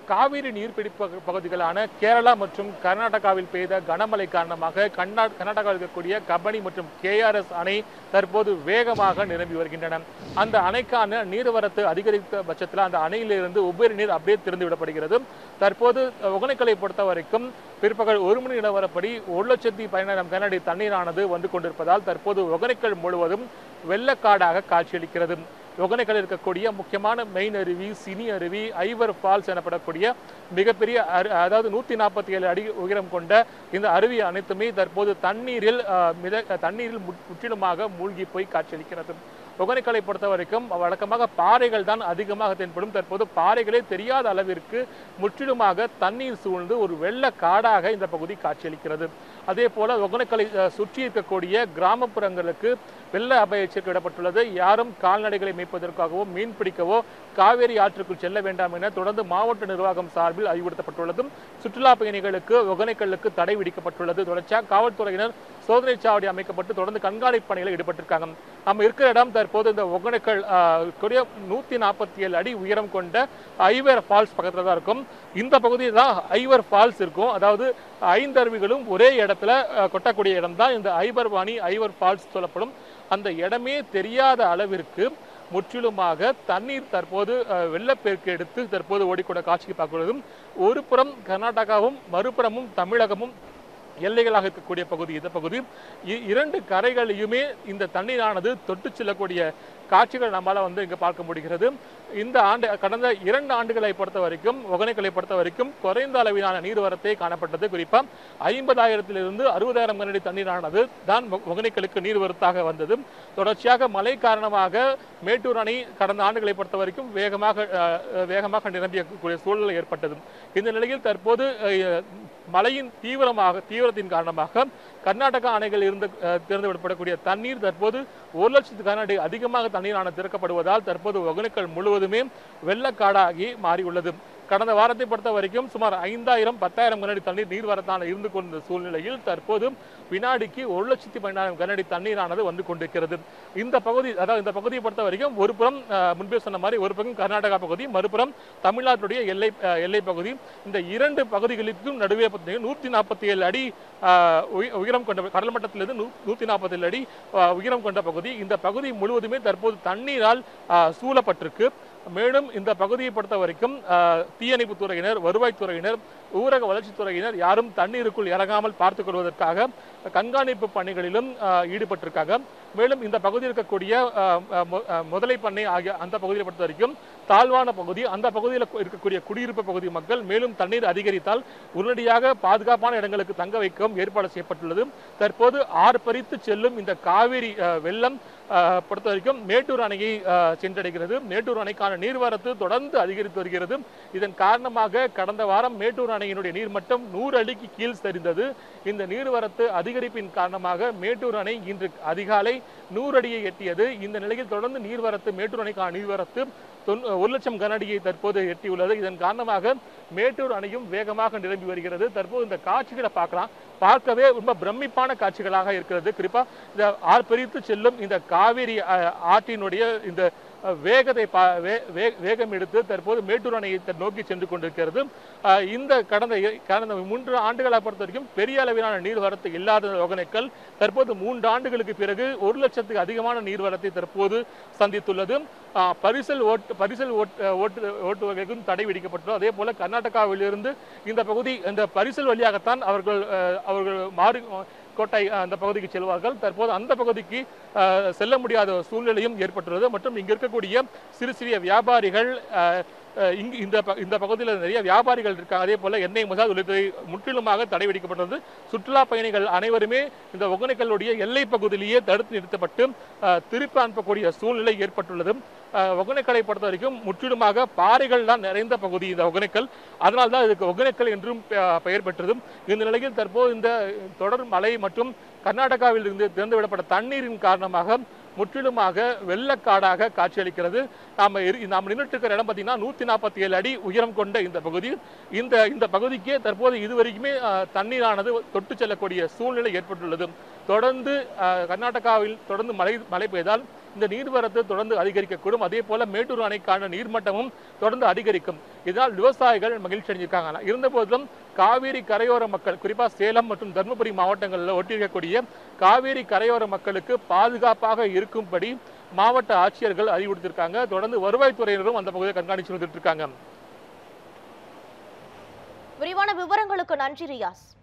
காவிரி நீர்பிடிப்பு பகு- பகுதிகளான கேரளா மற்றும் கர்நாடகாவில் பெய்த கனமழை காரணமாக கர்நா கர்நாடகாவில் இருக்கக்கூடிய கபனி மற்றும் கேஆர்எஸ் அணை தற்போது வேகமாக நிரம்பி வருகின்றன அந்த அணைக்கான நீர்வரத்து அதிகரித்த பட்சத்தில் அந்த அணையிலிருந்து உபரி நீர் அப்படியே திறந்து விடப்படுகிறது தற்போது அஹ், ஒகேனக்கலை பொறுத்த வரைக்கும் பிற்பகல் ஒரு மணி நிலவரப்படி ஒரு லட்சத்தி பதினாயிரம் கனஅடி தண்ணீரானது வந்து கொண்டிருப்பதால் தற்போது ஒகேனக்கல் முழுவதும் வெள்ளக்காடாக காட்சியளிக்கிறது ஒகேனக்கல் இருக்கக்கூடிய முக்கியமான மெயின் அருவி சினி அருவி ஐவர் ஃபால்ஸ் எனப்படக்கூடிய மிகப்பெரிய அரு- அதாவது நூத்தி நாற்பத்தி ஏழு அடி உயரம் கொண்ட இந்த அருவி அனைத்துமே தற்போது தண்ணீரில் அஹ், மித தண்ணீரில் முற்- முற்றிலுமாக மூழ்கி போய் காட்சியளிக்கிறது ஒகேனக்கலை பொறுத்த வரைக்கும் வழக்கமாக பாறைகள் தான் அதிகமாக தென்படும் தற்போது பாறைகளே தெரியாத அளவிற்கு முற்றிலுமாக தண்ணீர் சூழ்ந்து ஒரு வெள்ள காடாக இந்த பகுதி காட்சியளிக்கிறது அதே போல ஒகேனக்கலை அஹ், சுற்றி இருக்கக்கூடிய கிராமப்புறங்களுக்கு வெள்ள அபாய எச்சரிக்கை விடப்பட்டுள்ளது யாரும் கால்நடைகளை மேய்ப்பதற்காகவோ மீன் பிடிக்கவோ காவேரி ஆற்றுக்குள் செல்ல வேண்டாம் என தொடர்ந்து மாவட்ட நிர்வாகம் சார்பில் அறிவுறுத்தப்பட்டுள்ளது சுற்றுலா பயணிகளுக்கு ஒகேனக்கல்லுக்கு தடை விதிக்கப்பட்டுள்ளது தொடர்ச்சியாக காவல்துறையினர் சோதனை சாவடி அமைக்கப்பட்டு தொடர்ந்து கண்காணிப்பு பணிகளில் ஈடுபட்டிருக்காங்க நம்ம இருக்கிற இடம் தற்போது இந்த ஒகேனக்கல் ஆஹ், கூடிய நூத்தி நாற்பத்தி ஏழு அடி உயரம் கொண்ட ஐவர் ஃபால்ஸ் பக்கத்துல தான் இருக்கும் இந்த பகுதியில் தான் ஐவர் ஃபால்ஸ் இருக்கும் அதாவது ஐந்து அருவிகளும் ஒரே இடத்துல ஆஹ், கொட்டக்கூடிய இடம் தான் இந்த ஐவர் வாணி ஐவர் ஃபால்ஸ் சொல்லப்படும் அந்த இடமே தெரியாத அளவிற்கு முற்றிலுமாக தண்ணீர் தற்போது அஹ், வெள்ளப்பெருக்கு எடுத்து தற்போது ஓடிக்கொண்ட காட்சிக்கு பார்க்கிறதும் ஒரு புறம் கர்நாடகாவும் மறுபுறமும் தமிழகமும் எல்லைகளாக இருக்கக்கூடிய பகுதி இந்த பகுதி இ- இரண்டு கரைகளையுமே இந்த தண்ணீரானது தொட்டு செல்லக்கூடிய காட்சிகள் நம்மால வந்து இங்க பார்க்க முடிகிறது இந்த ஆண்டு கடந்த இரண்டு ஆண்டுகளை பொறுத்த வரைக்கும் ஒகேனக்கலை பொறுத்த வரைக்கும் குறைந்த அளவிலான நீர்வரத்தே காணப்பட்டது குறிப்பா ஐம்பதாயிரத்திலிருந்து அறுபதாயிரம் கனடி தண்ணீரானது தான் ஒ- ஒகேனக்கலுக்கு நீர்வரத்தாக வந்தது தொடர்ச்சியாக மழை காரணமாக மேட்டூர் அணை கடந்த ஆண்டுகளை பொறுத்த வரைக்கும் வேகமாக அஹ், அஹ், வேகமாக நிரம்பியக்கூடிய சூழ்நிலை ஏற்பட்டது இந்த நிலையில் தற்போது அஹ், மழையின் தீவிரமாக தீவிரத்தின் காரணமாக கர்நாடகா அணைகள் இருந்து அஹ், திறந்து விடப்படக்கூடிய தண்ணீர் தற்போது ஒரு லட்சத்து கனஅடி அதிகமாக தண்ணீரான திறக்கப்படுவதால் தற்போது ஒகேனக்கல் முழுவதுமே வெள்ளக்காடாகி மாறியுள்ளது கடந்த வாரத்தை பொறுத்த வரைக்கும் சுமார் ஐந்தாயிரம் பத்தாயிரம் கனஅடி தண்ணீர் நீர்வரத்தான இருந்து கொண்ட சூழ்நிலையில் தற்போது வினாடிக்கு ஒரு லட்சத்தி பதினாயிரம் கனஅடி தண்ணீரானது வந்து கொண்டிருக்கிறது இந்த பகுதி அதாவது இந்த பகுதியை பொறுத்த வரைக்கும் ஒரு புறம் அஹ், முன்பே சொன்ன மாதிரி ஒரு பக்கம் கர்நாடகா பகுதி மறுபுறம் தமிழ்நாட்டுடைய எல்லை அஹ், எல்லை பகுதி இந்த இரண்டு பகுதிகளுக்கும் நடுவே பார்த்தீங்கன்னா நூற்றி நாற்பத்தி ஏழு அடி அஹ், உய- உயரம் கொண்ட கடல் மட்டத்திலிருந்து நூ நூற்றி நாற்பத்தி ஏழு அடி அஹ், உயரம் கொண்ட பகுதி இந்த பகுதி முழுவதுமே தற்போது தண்ணீரால் அஹ், சூழப்பட்டிருக்கு மேலும் இந்த பகுதியை பொறுத்த வரைக்கும் அஹ், தீயணைப்புத் துறையினர் வருவாய்த்துறையினர் ஊரக வளர்ச்சித் துறையினர் யாரும் தண்ணீருக்குள் இறங்காமல் பார்த்துக் கொள்வதற்காக கண்காணிப்பு பணிகளிலும் அஹ், ஈடுபட்டிருக்காங்க மேலும் இந்த பகுதியில் இருக்கக்கூடிய அஹ், அஹ், மு- அஹ், முதலை பண்ணை ஆகிய அந்த பகுதியை பொறுத்த வரைக்கும் தாழ்வான பகுதி அந்த பகுதியில் இருக்கக்கூடிய குடியிருப்பு பகுதி மக்கள் மேலும் தண்ணீர் அதிகரித்தால் உடனடியாக பாதுகாப்பான இடங்களுக்கு தங்க வைக்கவும் ஏற்பாடு செய்யப்பட்டுள்ளது தற்போது ஆர்ப்பரித்து செல்லும் இந்த காவிரி அஹ், வெள்ளம் அஹ், பொறுத்த வரைக்கும் மேட்டூர் அணையை அஹ், சென்றடைகிறது மேட்டூர் அணைக்கான நீர்வரத்து தொடர்ந்து அதிகரித்து வருகிறது இதன் காரணமாக கடந்த வாரம் மேட்டூர் அணையினுடைய நீர்மட்டம் நூறு அடிக்கு கீழ் சரிந்தது இந்த நீர்வரத்து அதிகரிப்பின் காரணமாக மேட்டூர் அணை இன்று அதிகாலை நூறு அடியை எட்டியது இந்த நிலையில் தொடர்ந்து நீர்வரத்து மேட்டூர் அணைக்கான நீர்வரத்து தொன்- ஒரு லட்சம் கனஅடியை தற்போது எட்டியுள்ளது இதன் காரணமாக மேட்டூர் அணையும் வேகமாக நிரம்பி வருகிறது தற்போது இந்த காட்சிகளை பார்க்கலாம் பார்க்கவே ரொம்ப பிரமிப்பான காட்சிகளாக இருக்கிறது குறிப்பா இந்த ஆர்ப்பரித்து செல்லும் இந்த காவிரி அஹ், ஆற்றினுடைய இந்த அஹ், வேகத்தை பா- வே- வே- வேகம் எடுத்து தற்போது மேட்டூர் அணையை த- நோக்கி சென்று கொண்டிருக்கிறது அஹ், இந்த கடந்த இ- கடந்த மூன்று ஆண்டுகளை பொறுத்த வரைக்கும் பெரிய அளவிலான நீர்வரத்து இல்லாத ஒகேனக்கல் தற்போது மூன்று ஆண்டுகளுக்கு பிறகு ஒரு லட்சத்துக்கு அதிகமான நீர்வரத்தை தற்போது சந்தித்துள்ளது அஹ், பரிசல் ஓட்டு பரிசல் ஓட்டு ஓட்டு ஓட்டுவதற்கும் தடை விதிக்கப்பட்டுள்ளது அதே போல கர்நாடகாவிலிருந்து இந்த பகுதி இந்த பரிசல் வழியாகத்தான் அவர்கள் அஹ், அவர்கள் மாறி கோட்டை அஹ், அந்த பகுதிக்கு செல்வார்கள் தற்போது அந்த பகுதிக்கு அஹ், செல்ல முடியாத சூழ்நிலையும் ஏற்பட்டுள்ளது மற்றும் இங்க இருக்கக்கூடிய சிறு சிறிய வியாபாரிகள் அஹ், அஹ், இங்கு இந்த ப- இந்த பகுதியில் நிறைய வியாபாரிகள் இருக்காங்க அதே போல எண்ணெய் மசால் உள்ளிட்டவை முற்றிலுமாக தடை விதிக்கப்பட்டது சுற்றுலா பயணிகள் அனைவருமே இந்த ஒகேனக்கல்லுடைய எல்லை பகுதியிலேயே தடுத்து நிறுத்தப்பட்டு அஹ், திருப்பி அனுப்பக்கூடிய சூழ்நிலை ஏற்பட்டுள்ளது அஹ், ஒகேனக்கலை பொறுத்த வரைக்கும் முற்றிலுமாக பாறைகள் தான் நிறைந்த பகுதி இந்த ஒகேனக்கல் அதனால தான் இதுக்கு ஒகேனக்கல் என்றும் பெ- பெயர் பெற்றது இந்த நிலையில் தற்போது இந்த தொடர் மழை மற்றும் கர்நாடகாவில் இருந்து திறந்து விடப்பட்ட தண்ணீரின் காரணமாக முற்றிலுமாக வெள்ளக்காடாக காட்சியளிக்கிறது நாம இரு- நாம் நின்றுட்டு இருக்கிற இடம் பார்த்தீங்கன்னா நூத்தி நாற்பத்தி ஏழு அடி உயரம் கொண்ட இந்த பகுதி இந்த இந்த பகுதிக்கே தற்போது இதுவரைக்குமே அஹ், தண்ணீரானது தொட்டு செல்லக்கூடிய சூழ்நிலை ஏற்பட்டுள்ளது தொடர்ந்து அஹ், கர்நாடகாவில் தொடர்ந்து மழை மழை பெய்தால் இந்த நீர்வரத்து தொடர்ந்து அதிகரிக்கக்கூடும் அதே போல மேட்டூர் அணைக்கான நீர்மட்டமும் தொடர்ந்து அதிகரிக்கும் இதனால் விவசாயிகள் மகிழ்ச்சி அடைஞ்சிருக்காங்க இருந்த போதிலும் காவேரி கரையோர மக்கள் குறிப்பா சேலம் மற்றும் தருமபுரி மாவட்டங்களில் ஒட்டியிருக்கக்கூடிய காவேரி கரையோர மக்களுக்கு பாதுகாப்பாக இருக்கும்படி மாவட்ட ஆட்சியர்கள் அறிவுறுத்திருக்காங்க தொடர்ந்து வருவாய்த்துறையினரும் அந்த பகுதியை கண்காணிச்சு வந்துட்டு இருக்காங்க விரிவான விவரங்களுக்கு நன்றி ரியாஸ்